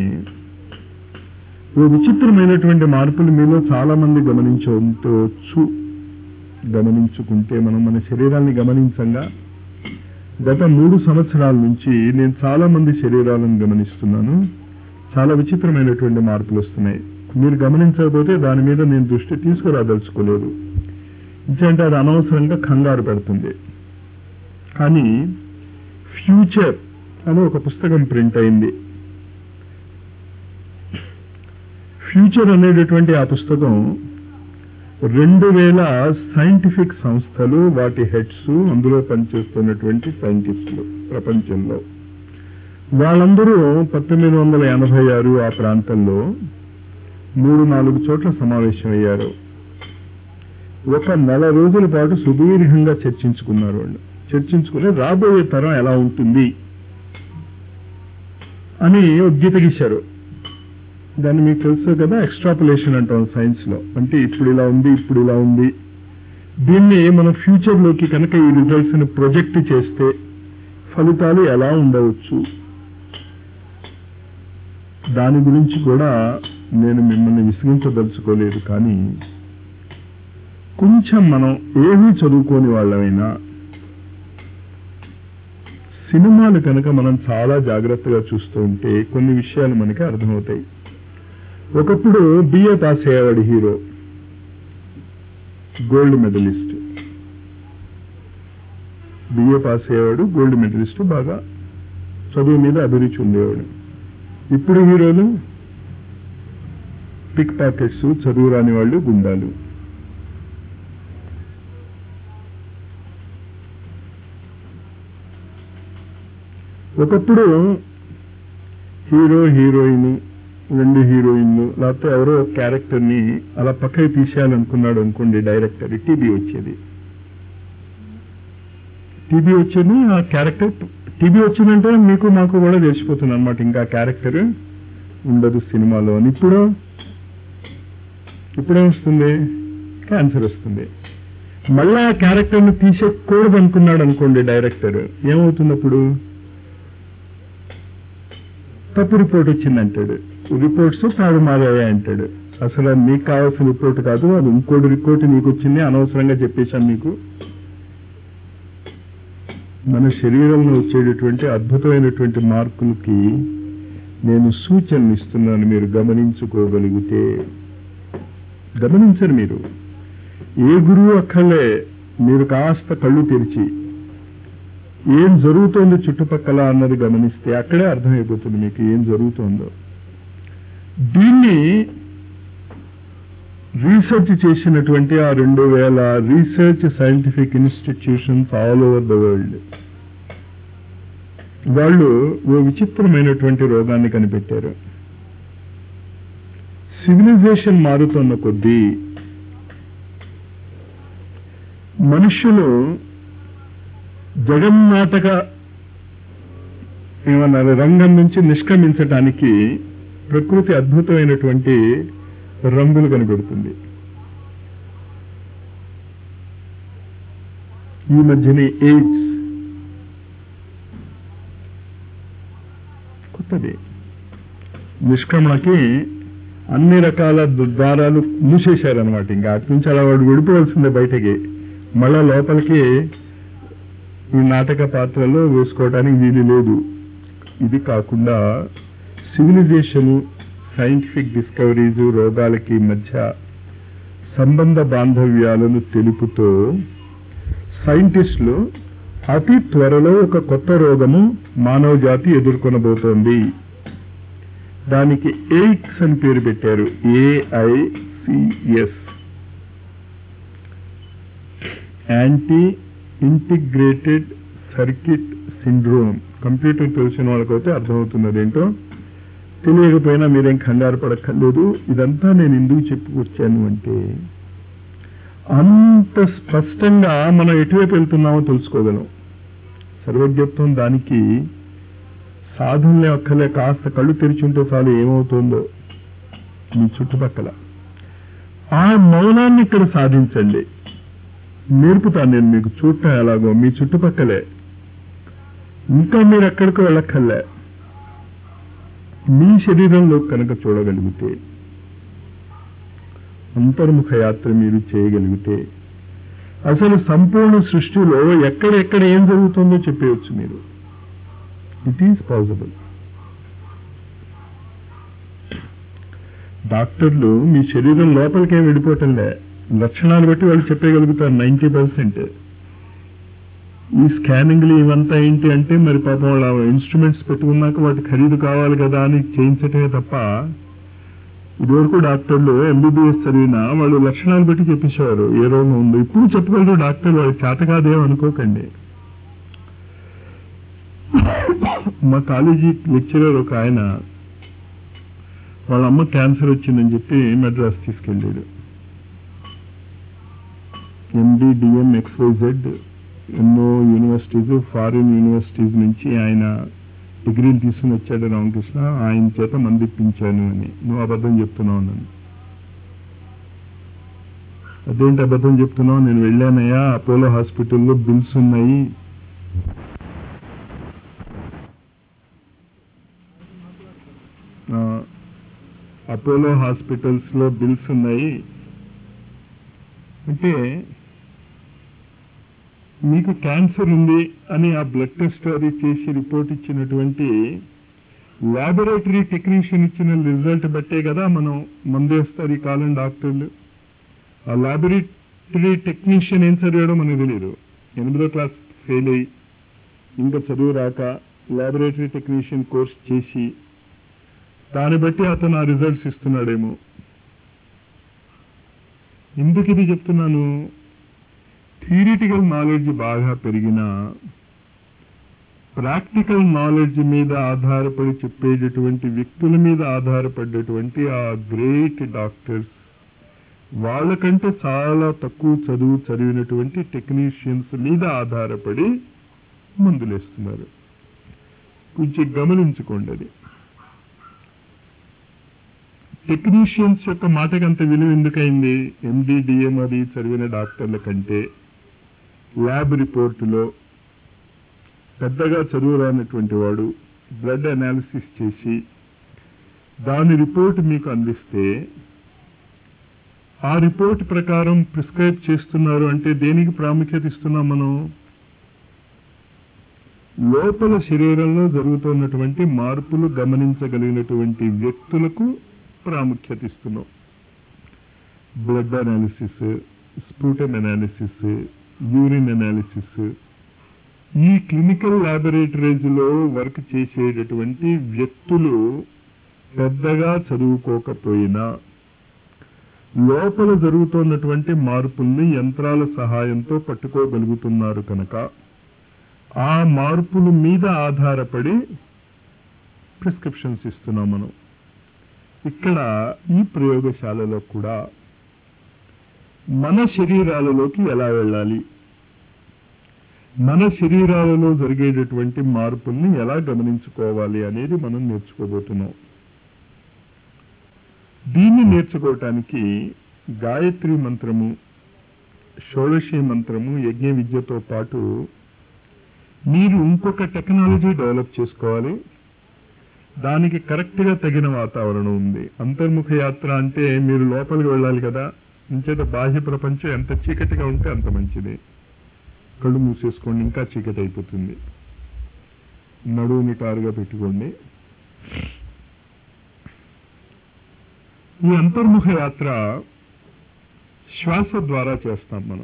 ఓ విచిత్రమైనటువంటి మార్పులు మీలో చాలా మంది గమనించవచ్చు గమనించుకుంటే మనం మన శరీరాన్ని గమనించంగా గత మూడు సంవత్సరాల నుంచి నేను చాలా మంది శరీరాలను గమనిస్తున్నాను చాలా విచిత్రమైనటువంటి మార్పులు వస్తున్నాయి మీరు గమనించకపోతే దాని మీద నేను దృష్టి తీసుకురాదలుచుకోలేదు ఎందుకంటే అది అనవసరంగా కంగారు పెడుతుంది కానీ ఫ్యూచర్ అని ఒక పుస్తకం ప్రింట్ అయింది ఫ్యూచర్ అనేటటువంటి ఆ పుస్తకం రెండు వేల సైంటిఫిక్ సంస్థలు వాటి హెడ్స్ అందులో పనిచేస్తున్నటువంటి సైంటిస్టులు ప్రపంచంలో వాళ్ళందరూ పంతొమ్మిది వందల ఎనభై ఆరు ఆ ప్రాంతంలో మూడు నాలుగు చోట్ల సమావేశమయ్యారు ఒక నెల రోజుల పాటు సుదీర్ఘంగా చర్చించుకున్నారు వాళ్ళు చర్చించుకుని రాబోయే తరం ఎలా ఉంటుంది అని ఒక గీత గీశారు దాన్ని మీకు తెలుసు కదా ఎక్స్ట్రాపులేషన్ అంటాం సైన్స్ లో అంటే ఇప్పుడు ఇలా ఉంది ఇప్పుడు ఇలా ఉంది దీన్ని మనం ఫ్యూచర్ లోకి కనుక ఈ రిజల్ట్స్ ని ప్రొజెక్ట్ చేస్తే ఫలితాలు ఎలా ఉండవచ్చు దాని గురించి కూడా నేను మిమ్మల్ని విసిగించదలుచుకోలేదు కానీ కొంచెం మనం ఏమీ చదువుకోని వాళ్ళమైనా సినిమాలు కనుక మనం చాలా జాగ్రత్తగా చూస్తూ ఉంటే కొన్ని విషయాలు మనకి అర్థమవుతాయి ఒకప్పుడు బిఏ పాస్ అయ్యేవాడు hero gold medalist BA pass అయ్యేవాడు గోల్డ్ మెడలిస్ట్ బాగా చదువు మీద అభిరుచి ఉండేవాడు ఇప్పుడు హీరోలు పిక్ పాకెట్స్ చదువు రాని వాళ్ళు గుండాలు ఒకప్పుడు హీరో హీరోయిన్ రెండు హీరోయిన్లు లేకపోతే ఎవరో ఒక క్యారెక్టర్ ని అలా పక్కకి తీసేయాలనుకున్నాడు అనుకోండి డైరెక్టర్ టీబీ వచ్చేది టీబీ వచ్చేది ఆ క్యారెక్టర్ టీబీ వచ్చిందంటే మీకు మాకు కూడా తెలిసిపోతుంది అనమాట ఇంకా క్యారెక్టర్ ఉండదు సినిమాలో అని ఇప్పుడు ఇప్పుడేమొస్తుంది క్యాన్సర్ వస్తుంది మళ్ళా ఆ క్యారెక్టర్ను తీసేయకూడదు అనుకున్నాడు అనుకోండి డైరెక్టర్ ఏమవుతుంది అప్పుడు తప్పు రిపోర్ట్ వచ్చిందంటాడు రిపోర్ట్స్ తారుమారాయి అంటాడు అసలు మీకు కావాల్సిన రిపోర్ట్ కాదు అది ఇంకోటి రిపోర్ట్ నీకు వచ్చింది అనవసరంగా చెప్పేశాను మీకు మన శరీరంలో వచ్చేటటువంటి అద్భుతమైనటువంటి మార్పులకి నేను సూచనలు ఇస్తున్నాను మీరు గమనించుకోగలిగితే గమనించరు మీరు ఏ గురువు అక్కర్లే మీరు కాస్త కళ్ళు తెరిచి ఏం జరుగుతోంది చుట్టుపక్కల అన్నది గమనిస్తే అక్కడే అర్థమైపోతుంది మీకు ఏం జరుగుతోందో దీన్ని రీసెర్చ్ చేసినటువంటి ఆ రెండు వేల research scientific institutions all over the world వాళ్ళు ఓ విచిత్రమైనటువంటి రోగాన్ని కనిపెట్టారు సివిలైజేషన్ మారుతున్న కొద్దీ మనుషులు జగన్నాటక ఏమన్నారు రంగం నుంచి నిష్క్రమించటానికి ప్రకృతి అద్భుతమైనటువంటి రంగులు కనిపెడుతుంది ఈ మధ్యనే ఎయిడ్స్ కొత్తది నిష్క్రమణకి అన్ని రకాల ద్వారాలు మూసేశారనమాట ఇంకా అటు నుంచి అలా వాడు విడిపోవాల్సిందే బయటకి మళ్ళా లోపలికి ఈ నాటక పాత్రలో వేసుకోవడానికి వీలు లేదు ఇది కాకుండా సివిలైజేషన్ సైంటిఫిక్ డిస్కవరీస్ రోగాలకి మధ్య సంబంధ బాంధవ్యాలను తెలుపుతూ సైంటిస్టులు అతి త్వరలో ఒక కొత్త రోగము మానవ జాతి ఎదుర్కొనబోతోంది దానికి ఎయిక్స్ అని పేరు పెట్టారు AICS anti integrated circuit syndrome computer తెలిసిన వాళ్ళకైతే అర్థమవుతున్నది ఏంటో తెలియకపోయినా మీరేం కంగారు పడక్కర్లేదు ఇదంతా నేను ఎందుకు చెప్పుకొచ్చాను అంటే అంత స్పష్టంగా మనం ఎటువైపు వెళ్తున్నామో తెలుసుకోగలం సర్వజ్ఞత్వం దానికి సాధనలే ఒక్కలే కాస్త కళ్ళు తెరిచుంటే చాలు ఏమవుతుందో మీ చుట్టుపక్కల ఆ మౌనాన్ని ఇక్కడ సాధించండి నేర్పుతాను నేను మీకు చూడటం ఎలాగో మీ చుట్టుపక్కలే ఇంకా మీరు ఎక్కడికో వెళ్ళక్కర్లే మీ శరీరంలో కనుక చూడగలిగితే అంతర్ముఖ యాత్ర మీరు చేయగలిగితే అసలు సంపూర్ణ సృష్టిలో ఎక్కడెక్కడ ఏం జరుగుతుందో చెప్పేయచ్చు మీరు ఇట్ ఈస్ పాసిబుల్ డాక్టర్లు మీ శరీరం లోపలికేం వెళ్ళిపోవటంలే లక్షణాలు బట్టి వాళ్ళు చెప్పగలుగుతారు నైంటీ పర్సెంట్ ఈ స్కానింగ్లు ఇవంతా ఏంటి అంటే మరి పాపం వాళ్ళ ఇన్స్ట్రుమెంట్స్ పెట్టుకున్నాక వాటి ఖరీదు కావాలి కదా అని చేయించటమే తప్ప ఇదివరకు డాక్టర్లు ఎంబీబీఎస్ చదివినా వాళ్ళు లక్షణాలు బట్టి చెప్పేసేవారు ఏ రోగం ఉందో ఇప్పుడు చెప్పగలరు డాక్టర్లు వాళ్ళు చేత కాదేం అనుకోకండి మా కాలేజీ లెక్చరర్ ఒక ఆయన వాళ్ళ అమ్మ క్యాన్సర్ వచ్చిందని చెప్పి మెడ్రాస్ తీసుకెళ్ళాడు ఎండి డిఎం ఎక్స్వైజెడ్ ఎన్నో యూనివర్సిటీస్ ఫారిన్ యూనివర్సిటీస్ నుంచి ఆయన డిగ్రీలు తీసుకుని వచ్చాడు రామకృష్ణ ఆయన చేత మందిప్పించాను అని నువ్వు అబద్ధం చెప్తున్నావు నన్ను అదేంటి అబద్ధం చెప్తున్నావు నేను వెళ్ళానయ్యా అపోలో హాస్పిటల్లో బిల్స్ ఉన్నాయి ఆ, అపోలో హాస్పిటల్స్ లో బిల్స్ ఉన్నాయి అంటే మీకు క్యాన్సర్ ఉంది అని ఆ బ్లడ్ టెస్ట్ అది చేసి రిపోర్ట్ ఇచ్చినటువంటి ల్యాబొరేటరీ టెక్నీషియన్ ఇచ్చిన రిజల్ట్ బట్టే కదా మనం మందేస్తారు ఈ కాలం డాక్టర్లు ఆ ల్యాబొరేటరీ టెక్నీషియన్ ఏం చదివాడో మనకు తెలియదు ఎనిమిదో క్లాస్ ఫెయిల్ అయ్యి ఇంకా చదువు రాక ల్యాబొరేటరీ టెక్నీషియన్ కోర్స్ చేసి దాన్ని బట్టి అతను ఆ రిజల్ట్స్ ఇస్తున్నాడేమో ఎందుకు ఇది చెప్తున్నాను థియరిటికల్ నాలెడ్జ్ బాగా పెరిగినా ప్రాక్టికల్ నాలెడ్జ్ మీద ఆధారపడి చెప్పేటటువంటి వ్యక్తుల మీద ఆధారపడేటువంటి ఆ గ్రేట్ డాక్టర్స్ వాళ్ళకంటే చాలా తక్కువ చదువు చదివినటువంటి టెక్నీషియన్స్ మీద ఆధారపడి మందులేస్తున్నారు కొంచెం గమనించుకోండి అది టెక్నీషియన్స్ యొక్క మాటకి అంత విలువ ఎందుకైంది ఎండి డిఎం అది చదివిన డాక్టర్ల కంటే ల్యాబ్ రిపోర్టులో పెద్దగా చదువు రానటువంటి వాడు బ్లడ్ అనాలిసిస్ చేసి దాని రిపోర్ట్ మీకు అందిస్తే ఆ రిపోర్ట్ ప్రకారం ప్రిస్క్రైబ్ చేస్తున్నారు అంటే దేనికి ప్రాముఖ్యత ఇస్తున్నాం మనం లోపల శరీరంలో జరుగుతున్నటువంటి మార్పులు గమనించగలిగినటువంటి వ్యక్తులకు ప్రాముఖ్యత ఇస్తున్నాం blood analysis sputum analysis urine analysis ఈ క్లినికల్ ల్యాబొరేటరీస్ లో వర్క్ చేసేటటువంటి వ్యక్తులు పెద్దగా చదువుకోకపోయినా లోపల జరుగుతున్నటువంటి మార్పుల్ని యంత్రాల సహాయంతో పట్టుకోగలుగుతున్నారు కనుక ఆ మార్పుల మీద ఆధారపడి ప్రిస్క్రిప్షన్స్ ఇస్తున్నాం మనం ఇక్కడ ఈ ప్రయోగశాలలో కూడా మన శరీరాలలోకి ఎలా వెళ్ళాలి మన శరీరాలలో జరిగేటటువంటి మార్పుల్ని ఎలా గమనించుకోవాలి అనేది మనం నేర్చుకోబోతున్నాం దీన్ని నేర్చుకోవటానికి గాయత్రి మంత్రము షోడశి మంత్రము యజ్ఞ విద్యతో పాటు మీరు ఇంకొక టెక్నాలజీ డెవలప్ చేసుకోవాలి దానికి కరెక్ట్గా తగిన వాతావరణం ఉంది అంతర్ముఖ యాత్ర అంటే మీరు లోపలికి వెళ్ళాలి కదా ఇంచేత బాహ్య ప్రపంచం ఎంత చీకటిగా ఉంటే అంత మంచిది కళ్ళు మూసేసుకోండి ఇంకా చీకటి అయిపోతుంది నడువు నిటారుగా పెట్టుకోండి ఈ అంతర్ముఖ యాత్ర శ్వాస ద్వారా చేస్తాం మనం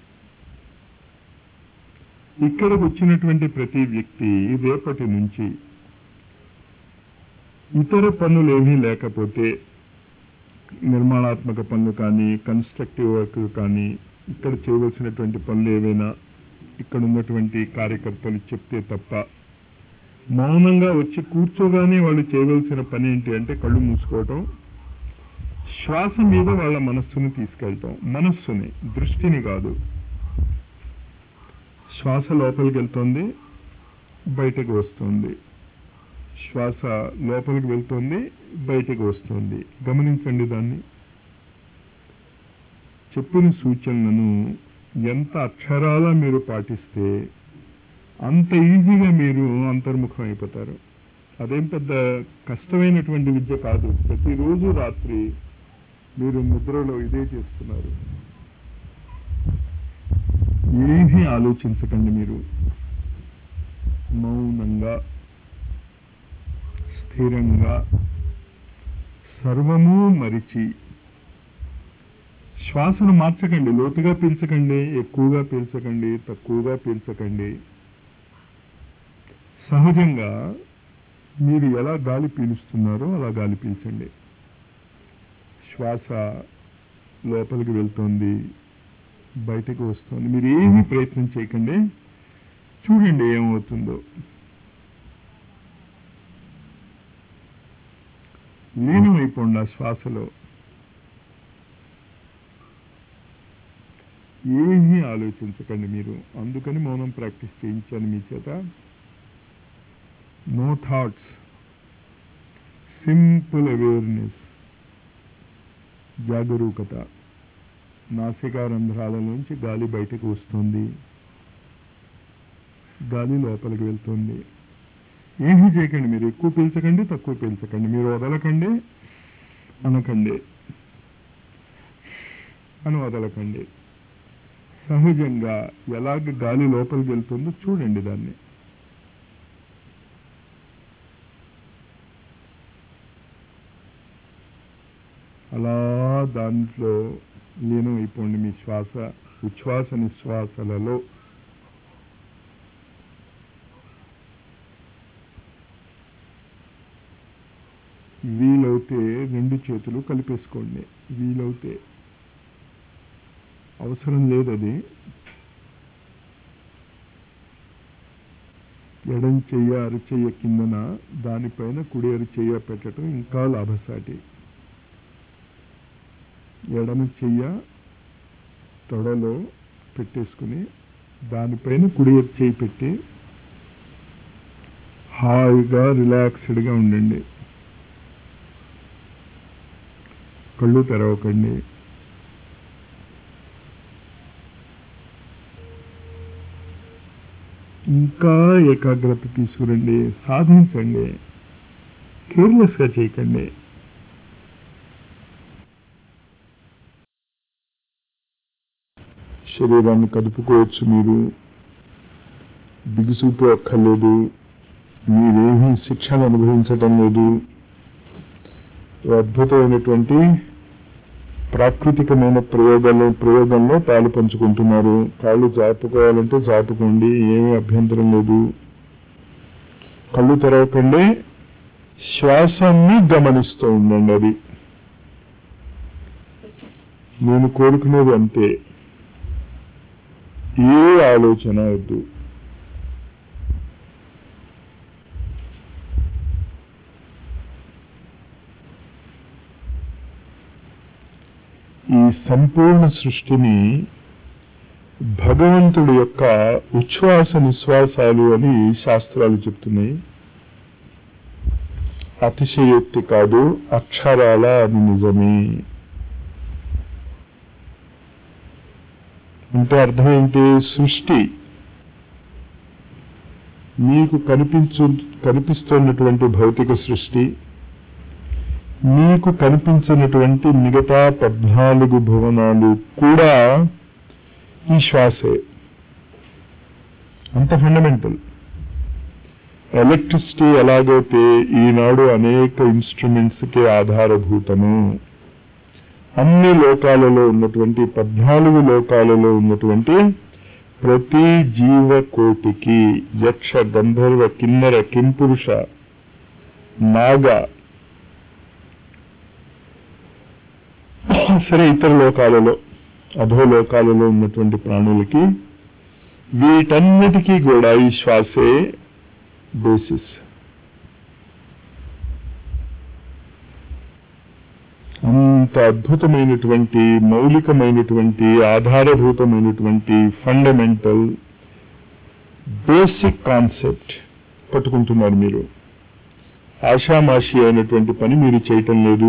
ఇక్కడికి వచ్చినటువంటి ప్రతి వ్యక్తి రేపటి నుంచి ఇతర పనులు ఏమీ లేకపోతే నిర్మాణాత్మక పనులు కానీ కన్స్ట్రక్టివ్ వర్క్ కానీ ఇక్కడ చేయవలసినటువంటి పనులు ఏవైనా ఇక్కడ ఉన్నటువంటి కార్యకర్తలు చెప్తే తప్ప మౌనంగా వచ్చి కూర్చోగానే వాళ్ళు చేయవలసిన పని ఏంటి అంటే కళ్ళు మూసుకోవటం శ్వాస మీద వాళ్ళ మనస్సుని తీసుకెళ్ళటం మనస్సుని దృష్టిని కాదు శ్వాస లోపలికి వెళ్తుంది బయటకు వస్తుంది శ్వాస లోపలికి వెళ్తుంది బయటకు వస్తుంది గమనించండి దాన్ని చెప్పిన సూచనలను ఎంత అక్షరాల మీరు పాటిస్తే అంత ఈజీగా మీరు అంతర్ముఖం అయిపోతారు అదేం పెద్ద కష్టమైనటువంటి విద్య కాదు ప్రతిరోజు రాత్రి మీరు నిద్రలో ఇదే చేస్తున్నారు ఏమీ ఆలోచించకండి మీరు మౌనంగా స్థిరంగా సర్వము మరిచి శ్వాసను మార్చకండి లోతుగా పీల్చకండి ఎక్కువగా పీల్చకండి తక్కువగా పీల్చకండి సహజంగా మీరు ఎలా గాలి పీలుస్తున్నారో అలా గాలి పీల్చండి శ్వాస లోపలికి వెళ్తోంది బయటకు వస్తుంది మీరు ఏమీ ప్రయత్నం చేయకండి చూడండి ఏమవుతుందో లీనమైపోండి ఆ శ్వాసలో ఏమీ ఆలోచించకండి మీరు అందుకని మౌనం ప్రాక్టీస్ చేయించాను మీ చేత నో థాట్స్ సింపుల్ అవేర్నెస్ జాగరూకత నాసికా రంధ్రాలలోంచి గాలి బయటకు వస్తుంది గాలి లోపలికి వెళ్తుంది ఏమీ చేయకండి మీరు ఎక్కువ పీల్చకండి తక్కువ పీల్చకండి మీరు వదలకండి అనకండి అని వదలకండి సహజంగా ఎలాగ గాలి లోపలికి వెళ్తుందో చూడండి దాన్ని అలా దాంట్లో లీనం అయిపోండి మీ శ్వాస ఉచ్ఛ్వాస నిశ్వాసలలో వీలవుతే రెండు చేతులు కలిపేసుకోండి వీలవుతే అవసరం లేదు అది ఎడం చెయ్య అరచెయ్య కిందన దానిపైన కుడి అరచెయ్య పెట్టడం ఇంకా లాభసాటి ఎడమ చెయ్య తొడలో పెట్టేసుకుని దానిపైన కుడి చేయి పెట్టి హాయిగా రిలాక్స్డ్గా ఉండండి కళ్ళు తెరవకండి ఇంకా ఏకాగ్రత తీసుకురండి సాధించండి కేర్లెస్గా చేయకండి శరీరాన్ని కదుపుకోవచ్చు మీరు బిగుసుకు అక్కర్లేదు మీరేమీ శిక్షణ అనుభవించటం లేదు ఓ అద్భుతమైనటువంటి ప్రాకృతికమైన ప్రయోగాల్లో ప్రయోగంలో పాలు పంచుకుంటున్నారు కాళ్ళు జాపుకోవాలంటే జాపుకోండి ఏమీ అభ్యంతరం లేదు కళ్ళు తెరవకండి శ్వాసాన్ని గమనిస్తూ ఉండండి అది నేను కోరుకునేది అంతే ఏ ఆలోచన వద్దు ఈ సంపూర్ణ సృష్టిని భగవంతుడి యొక్క ఉచ్ఛ్వాస నిశ్వాసాలు అని శాస్త్రాలు చెప్తున్నాయి అతిశయోక్తి కాదు అక్షరాల అది నిజమే అంటే అర్థం ఏంటి సృష్టి మీకు కనిపించు కనిపిస్తున్నటువంటి భౌతిక సృష్టి మీకు కనిపించినటువంటి మిగతా పద్నాలుగు భువనాలు కూడా ఈ శ్వాసే అంత ఫండమెంటల్ ఎలక్ట్రిసిటీ ఎలాగైతే ఈనాడు అనేక ఇన్స్ట్రుమెంట్స్ కి ఆధారభూతము అన్ని లోకాలలో ఉన్నటువంటి పద్నాలుగు లోకాలలో ఉన్నటువంటి ప్రతి జీవకోటికి యక్ష గంధర్వ కిన్నెర కింపురుష నాగ సరే ఇతర లోకాలలో అధోలోకాలలో ఉన్నటువంటి ప్రాణులకి వీటన్నిటికీ కూడా ఈ శ్వాసే బేసిస్ అంత అద్భుతమైనటువంటి మౌలికమైనటువంటి ఆధారభూతమైనటువంటి ఫండమెంటల్ బేసిక్ కాన్సెప్ట్ పట్టుకుంటున్నారు మీరు ఆషామాషి అయినటువంటి పని మీరు చేయటం లేదు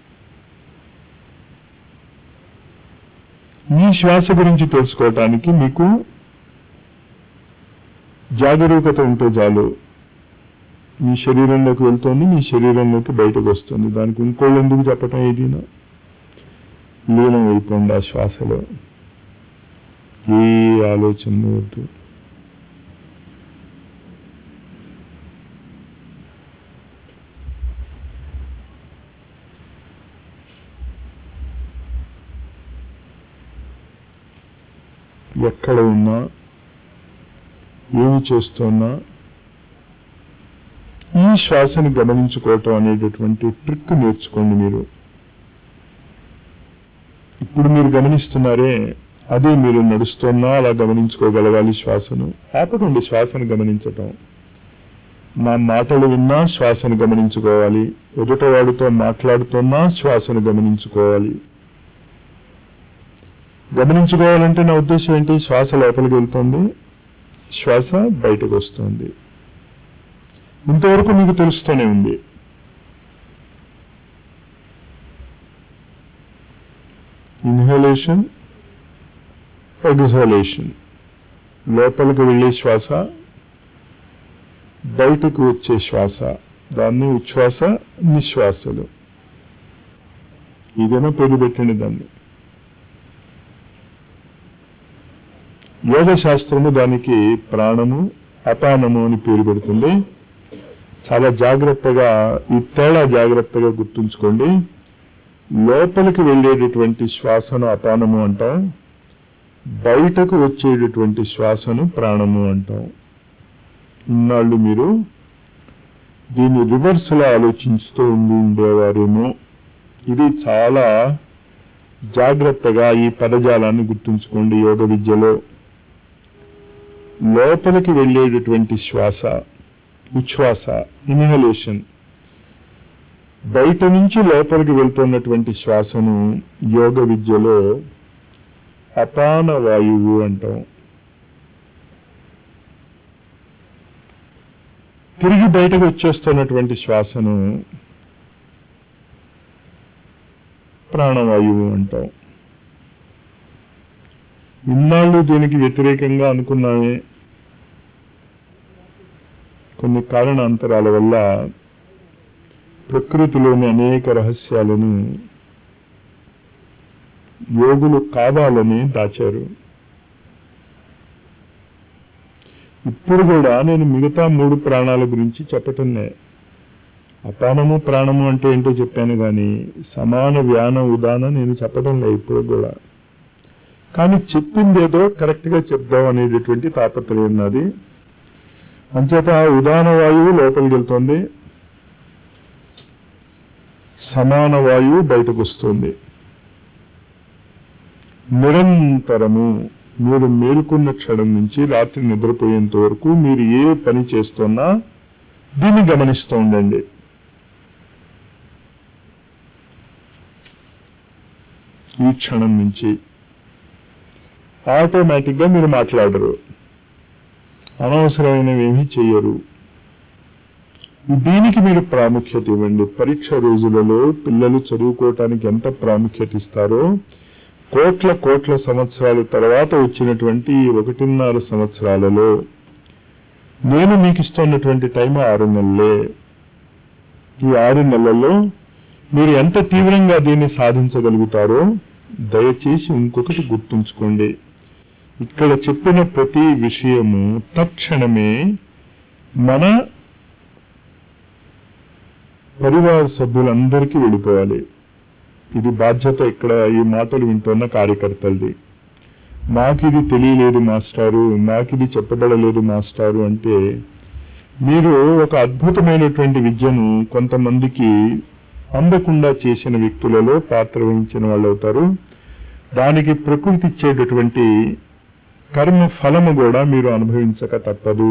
మీ శ్వాస గురించి తెలుసుకోవటానికి మీకు జాగరూకత ఉంటే చాలు మీ శరీరంలోకి వెళ్తోంది మీ శరీరంలోకి బయటకు వస్తుంది దానికి ఇంకోళ్ళు ఎందుకు చెప్పటం ఏదైనా లీనం అయిపోండి ఆ శ్వాసలో ఏ ఆలోచన వద్దు ఎక్కడ ఉన్నా ఏమి చేస్తున్నా ఈ శ్వాసని గమనించుకోవటం అనేటటువంటి ట్రిక్ నేర్చుకోండి మీరు ఇప్పుడు మీరు గమనిస్తున్నారే అదే మీరు నడుస్తున్నా అలా గమనించుకోగలగాలి శ్వాసను ఆపకండి శ్వాసను గమనించటం నా మాటలు విన్నా శ్వాసను గమనించుకోవాలి ఎదుటవాడితో మాట్లాడుతున్నా శ్వాసను గమనించుకోవాలి గమనించుకోవాలంటే నా ఉద్దేశం ఏంటి శ్వాస లోపలికి వెళ్తుంది శ్వాస బయటకు వస్తుంది ఇంతవరకు మీకు తెలుస్తూనే ఉంది ఇన్హలేషన్ ఎగ్జాలేషన్ లోపలికి వెళ్ళే శ్వాస బయటకు వచ్చే శ్వాస దాన్ని ఉచ్ఛ్వాస నిశ్వాసలు ఇదేనా పేరు పెట్టండి దాన్ని యోగ శాస్త్రము దానికి ప్రాణము అపానము అని పేరు పెడుతుంది చాలా జాగ్రత్తగా ఈ తేడా జాగ్రత్తగా గుర్తుంచుకోండి లోపలికి వెళ్ళేటటువంటి శ్వాసను అపానము అంటాం బయటకు వచ్చేటటువంటి శ్వాసను ప్రాణము అంటాం ఇన్నాళ్ళు మీరు దీన్ని రివర్స్ లో ఆలోచిస్తూ ఉండి ఉండేవారేమో ఇది చాలా జాగ్రత్తగా ఈ పదజాలాన్ని గుర్తుంచుకోండి యోగ విద్యలో లోపలికి వెళ్ళేటటువంటి శ్వాస ఉచ్ఛ్వాస ఇన్హలేషన్ బయట నుంచి లోపలికి వెళ్తున్నటువంటి శ్వాసను యోగ విద్యలో అపాన వాయువు అంటాం తిరిగి బయటకు వచ్చేస్తున్నటువంటి శ్వాసను ప్రాణవాయువు అంటాం ఇన్నాళ్ళు దీనికి వ్యతిరేకంగా అనుకున్నామే కొన్ని కారణాంతరాల వల్ల ప్రకృతిలోని అనేక రహస్యాలను యోగులు కావాలని దాచారు ఇప్పుడు కూడా నేను మిగతా మూడు ప్రాణాల గురించి చెప్పటంలే అపానము ప్రాణము అంటే ఏంటో చెప్పాను కానీ సమాన వ్యాన ఉదాన నేను చెప్పడం లే ఇప్పుడు కూడా కానీ చెప్పింది ఏదో కరెక్ట్ గా చెప్దాం అనేటటువంటి తాపత్రయం నాది అంచేత ఆ ఉదాన వాయువు లోపలికి వెళ్తుంది సమాన వాయువు బయటకు వస్తుంది నిరంతరము మీరు మేలుకున్న క్షణం నుంచి రాత్రి నిద్రపోయేంత వరకు మీరు ఏ పని చేస్తున్నా దీన్ని గమనిస్తూ ఉండండి ఈ క్షణం నుంచి ఆటోమేటిక్గా మీరు మాట్లాడరు అనవసరమైనవి ఏమీ చెయ్యరు దీనికి మీరు ప్రాముఖ్యత ఇవ్వండి పరీక్ష రోజులలో పిల్లలు చదువుకోవటానికి ఎంత ప్రాముఖ్యత ఇస్తారో కోట్ల కోట్ల సంవత్సరాల తర్వాత వచ్చినటువంటి ఈ ఒకటిన్నర సంవత్సరాలలో నేను మీకు ఇస్తున్నటువంటి టైం ఆరు నెలలే ఈ ఆరు నెలల్లో మీరు ఎంత తీవ్రంగా దీన్ని సాధించగలుగుతారో దయచేసి ఇంకొకటి గుర్తుంచుకోండి ఇక్కడ చెప్పిన ప్రతి విషయము తక్షణమే మన పరివార సభ్యులందరికీ వెళ్ళిపోవాలి ఇది బాధ్యత ఇక్కడ ఈ మాటలు వింటున్న కార్యకర్తలది మాకు ఇది తెలియలేదు మాస్టారు నాకు ఇది చెప్పబడలేదు మాస్టారు అంటే మీరు ఒక అద్భుతమైనటువంటి విద్యను కొంతమందికి అందకుండా చేసిన వ్యక్తులలో పాత్ర వహించిన వాళ్ళు అవుతారు దానికి ప్రకృతి ఇచ్చేటటువంటి కర్మ ఫలము కూడా మీరు అనుభవించక తప్పదు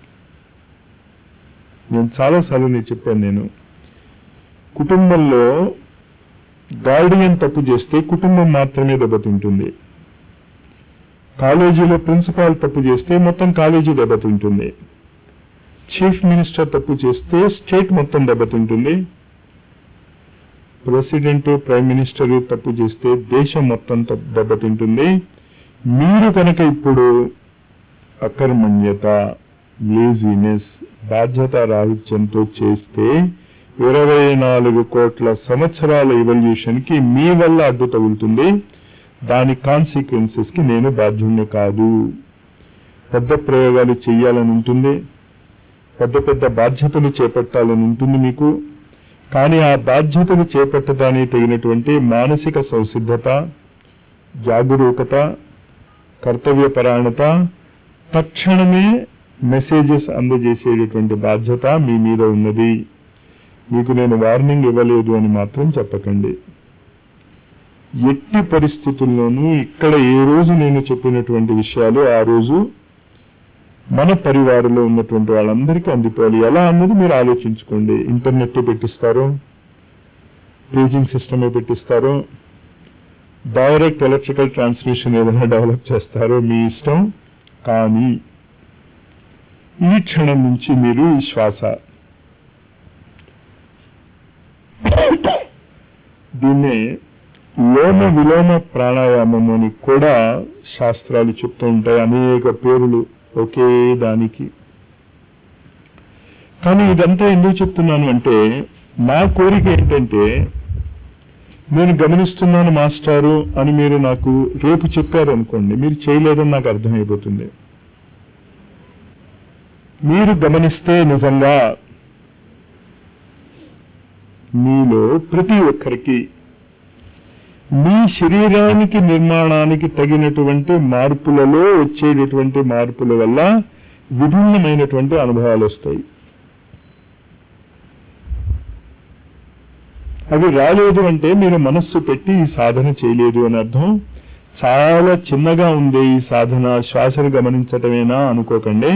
నేను చాలాసార్లు నేను చెప్పాను నేను కుటుంబంలో గార్డియన్ తప్పు చేస్తే కుటుంబం మాత్రమే దెబ్బతింటుంది కాలేజీలో ప్రిన్సిపాల్ తప్పు చేస్తే మొత్తం కాలేజీ దెబ్బతింటుంది చీఫ్ మినిస్టర్ తప్పు చేస్తే స్టేట్ మొత్తం దెబ్బతింటుంది ప్రెసిడెంట్ ప్రైమ్ మినిస్టర్ తప్పు చేస్తే దేశం మొత్తం తప్- దెబ్బతింటుంది మీరు కనుక ఇప్పుడు అకర్మణ్యత లేజినెస్ బాధ్యత రాహిత్యంతో చేస్తే ఇరవై నాలుగు కోట్ల సంవత్సరాల ఇవల్యూషన్ కి మీ వల్ల అడ్డు తగులుతుంది దాని కాన్సిక్వెన్సెస్ కి నేను బాధ్యుణ్ణి కాదు పెద్ద ప్రయోగాలు చేయాలని ఉంటుంది పెద్ద పెద్ద బాధ్యతలు చేపట్టాలని ఉంటుంది మీకు కానీ ఆ బాధ్యతలు చేపట్టడానికి తగినటువంటి మానసిక సంసిద్ధత జాగరూకత కర్తవ్యపరాయణత తక్షణమే మెసేజెస్ అందజేసేటటువంటి బాధ్యత మీ మీద ఉన్నది మీకు నేను వార్నింగ్ ఇవ్వలేదు అని మాత్రం చెప్పకండి ఎట్టి పరిస్థితుల్లోనూ ఇక్కడ ఏ రోజు నేను చెప్పినటువంటి విషయాలు ఆ రోజు మన పరివారంలో ఉన్నటువంటి వాళ్ళందరికీ అందిపోవాలి ఎలా అన్నది మీరు ఆలోచించుకోండి ఇంటర్నెట్ పెట్టిస్తారు పేజింగ్ సిస్టమే పెట్టిస్తారు డైరెక్ట్ ఎలక్ట్రికల్ ట్రాన్స్మిషన్ ఏదైనా డెవలప్ చేస్తారో మీ ఇష్టం కానీ ఈ క్షణం నుంచి మీరు ఈ శ్వాస దీన్నే లోమ విలోమ ప్రాణాయామం అని కూడా శాస్త్రాలు చెప్తూ ఉంటాయి అనేక పేర్లు ఒకే దానికి కానీ ఇదంతా ఎందుకు చెప్తున్నాను అంటే నా కోరిక ఏంటంటే నేను గమనిస్తున్నాను మాస్టారు అని మీరు నాకు రేపు చెప్పారు అనుకోండి మీరు చేయలేదని నాకు అర్థమైపోతుంది మీరు గమనిస్తే నిజంగా మీలో ప్రతి ఒక్కరికి మీ శరీరానికి నిర్మాణానికి తగినటువంటి మార్పులలో వచ్చేటటువంటి మార్పుల వల్ల విభిన్నమైనటువంటి అనుభవాలు వస్తాయి అవి రాలేదు అంటే మీరు మనస్సు పెట్టి ఈ సాధన చేయలేదు అని అర్థం చాలా చిన్నగా ఉంది ఈ సాధన శ్వాసను గమనించటమేనా అనుకోకండి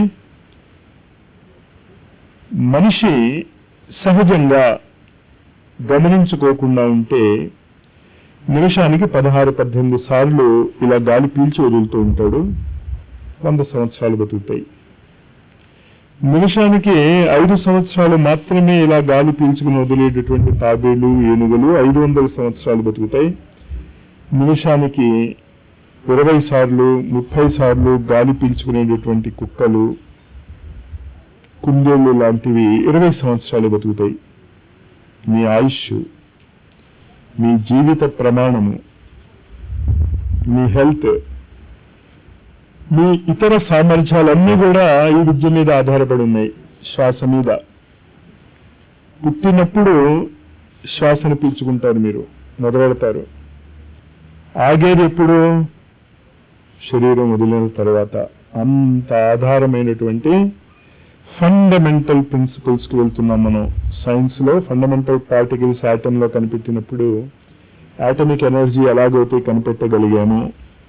మనిషి సహజంగా గమనించుకోకుండా ఉంటే నిమిషానికి పదహారు పద్దెనిమిది సార్లు ఇలా గాలి పీల్చి వదులుతూ ఉంటాడు వంద సంవత్సరాలు బతుకుతాయి నిమిషానికి ఐదు సంవత్సరాలు మాత్రమే ఇలా గాలి పీల్చుకుని వదిలేటటువంటి తాబేలు ఏనుగులు ఐదు వందల సంవత్సరాలు బతుకుతాయి నిమిషానికి ఇరవై సార్లు ముప్పై సార్లు గాలి పీల్చుకునేటటువంటి కుక్కలు కుందేళ్లు లాంటివి ఇరవై సంవత్సరాలు బతుకుతాయి మీ ఆయుష్ మీ జీవిత ప్రమాణము మీ హెల్త్ మీ ఇతర సామర్థ్యాలన్నీ కూడా ఈ విద్య మీద ఆధారపడి ఉన్నాయి శ్వాస మీద పుట్టినప్పుడు శ్వాసను పీల్చుకుంటారు మీరు మొదలెడతారు ఆగేది ఎప్పుడు శరీరం వదిలిన తర్వాత అంత ఆధారమైనటువంటి ఫండమెంటల్ ప్రిన్సిపల్స్ కి వెళ్తున్నాం మనం సైన్స్ లో ఫండమెంటల్ పార్టికల్స్ ఆటమ్ లో కనిపెట్టినప్పుడు ఆటమిక్ ఎనర్జీ ఎలాగైతే కనిపెట్టగలిగాము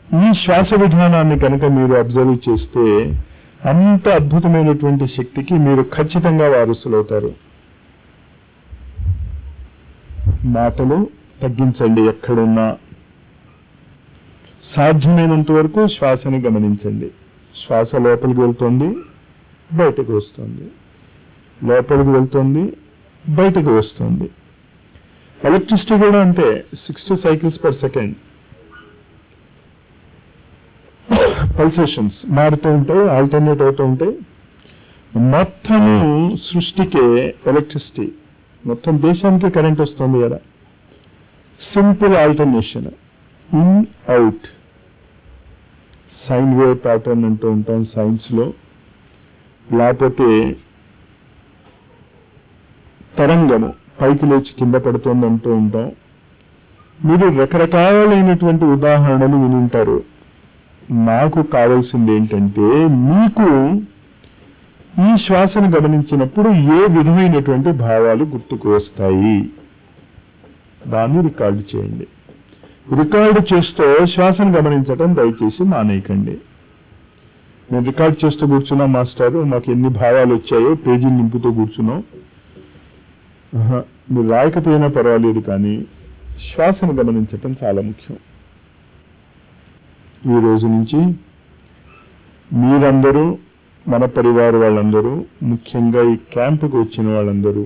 ఈ శ్వాస విధానాన్ని కనుక మీరు అబ్జర్వ్ చేస్తే అంత అద్భుతమైనటువంటి శక్తికి మీరు ఖచ్చితంగా వారసులవుతారు మాటలు తగ్గించండి ఎక్కడున్నా సాధ్యమైనంత వరకు శ్వాసని గమనించండి శ్వాస లోపలికి వెళ్తోంది బయటకు వస్తుంది లోపలికి వెళ్తోంది బయటకు వస్తుంది ఎలక్ట్రిసిటీ కూడా అంతే sixty cycles per second pulsations మారుతూ ఉంటాయి ఆల్టర్నేట్ అవుతూ ఉంటాయి మొత్తము సృష్టికే ఎలక్ట్రిసిటీ మొత్తం దేశానికి కరెంట్ వస్తుంది కదా simple alternation in out sine wave pattern అంటూ ఉంటాం సైన్స్ లో లేకపోతే తరంగము పైకి లేచి కింద పడుతుంది అంటూ ఉంటాం మీరు రకరకాలైనటువంటి ఉదాహరణలు వినుంటారు నాకు కావాల్సింది ఏంటంటే మీకు ఈ శ్వాసను గమనించినప్పుడు ఏ విధమైనటువంటి భావాలు గుర్తుకు వస్తాయి దాన్ని రికార్డు చేయండి రికార్డు చేస్తూ శ్వాసను గమనించడం దయచేసి మానేయకండి నేను రికార్డ్ చేస్తూ కూర్చున్నా మాస్టారు మాకు ఎన్ని భావాలు వచ్చాయో పేజీలు నింపుతూ కూర్చున్నాం ఆహా, మీరు రాయకపోయినా పర్వాలేదు కానీ శ్వాసను గమనించటం చాలా ముఖ్యం ఈ రోజు నుంచి మీరందరూ మన పరివార వాళ్ళందరూ ముఖ్యంగా ఈ క్యాంపుకి వచ్చిన వాళ్ళందరూ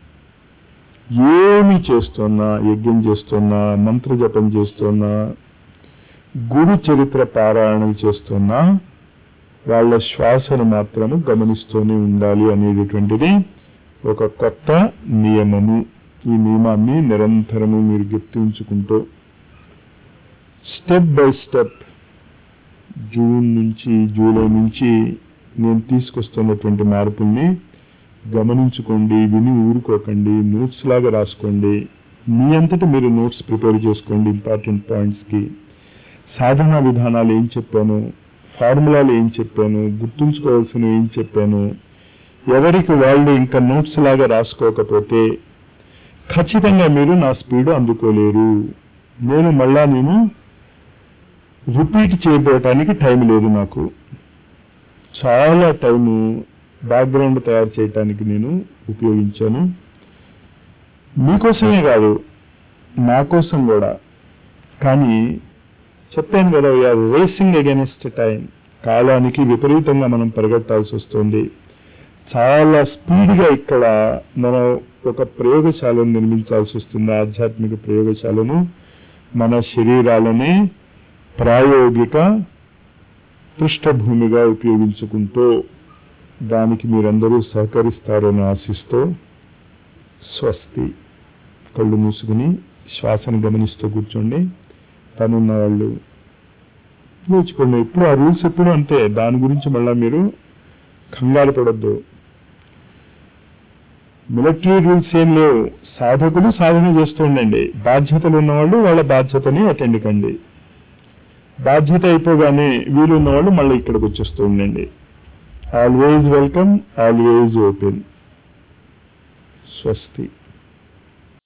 ఏమి చేస్తున్నా యజ్ఞం చేస్తున్నా మంత్ర జపం చేస్తున్నా గురు చరిత్ర పారాయణం చేస్తున్నా వాళ్ళ శ్వాసను మాత్రము గమనిస్తూనే ఉండాలి అనేటటువంటిది ఒక కొత్త నియమము ఈ నియమాన్ని నిరంతరము మీరు గుర్తుంచుకుంటూ స్టెప్ బై స్టెప్ జూన్ నుంచి జూలై నుంచి నేను తీసుకొస్తున్నటువంటి మార్పుల్ని గమనించుకోండి విని ఊరుకోకండి నోట్స్ లాగా రాసుకోండి మీ అంతటా మీరు నోట్స్ ప్రిపేర్ చేసుకోండి ఇంపార్టెంట్ పాయింట్స్కి సాధనా విధానాలు ఏం చెప్పాను ఫార్ములాలు ఏం చెప్పాను గుర్తుంచుకోవాల్సినవి ఏం చెప్పాను ఎవరికి వాళ్ళు ఇంకా నోట్స్ లాగా రాసుకోకపోతే ఖచ్చితంగా మీరు నా స్పీడ్ అందుకోలేరు నేను మళ్ళా నేను రిపీట్ చేయబోయటానికి టైం లేదు నాకు చాలా టైము బ్యాక్గ్రౌండ్ తయారు చేయటానికి నేను ఉపయోగించాను మీకోసమే కాదు నా కోసం కూడా కానీ చెప్పాను కదా వీఆర్ రేసింగ్ అగెనిస్ట్ టైం కాలానికి విపరీతంగా మనం పరిగెత్తాల్సి వస్తుంది చాలా స్పీడ్గా ఇక్కడ మనం ఒక ప్రయోగశాలను నిర్మించాల్సి వస్తుంది ఆధ్యాత్మిక ప్రయోగశాలను మన శరీరాలని ప్రాయోగిక పృష్ఠభూమిగా ఉపయోగించుకుంటూ దానికి మీరందరూ సహకరిస్తారని ఆశిస్తూ స్వస్తి కళ్ళు మూసుకుని శ్వాసను గమనిస్తూ కూర్చోండి పనున్న వాళ్ళు నేర్చుకోండి ఎప్పుడు ఆ రూల్స్ ఎప్పుడు అంతే దాని గురించి మళ్ళా మీరు కంగారు పడద్దు మిలిటరీ రూల్స్ ఏం లేవు సాధకులు సాధన చేస్తూ ఉండండి బాధ్యతలు ఉన్నవాళ్ళు వాళ్ళ బాధ్యతని అటెండ్ కండి బాధ్యత అయిపోగానే వీలు ఉన్నవాళ్ళు మళ్ళీ ఇక్కడికి వచ్చేస్తూ ఉండండి ఆల్వేజ్ వెల్కమ్ ఆల్వేజ్ ఓపెన్ స్వస్తి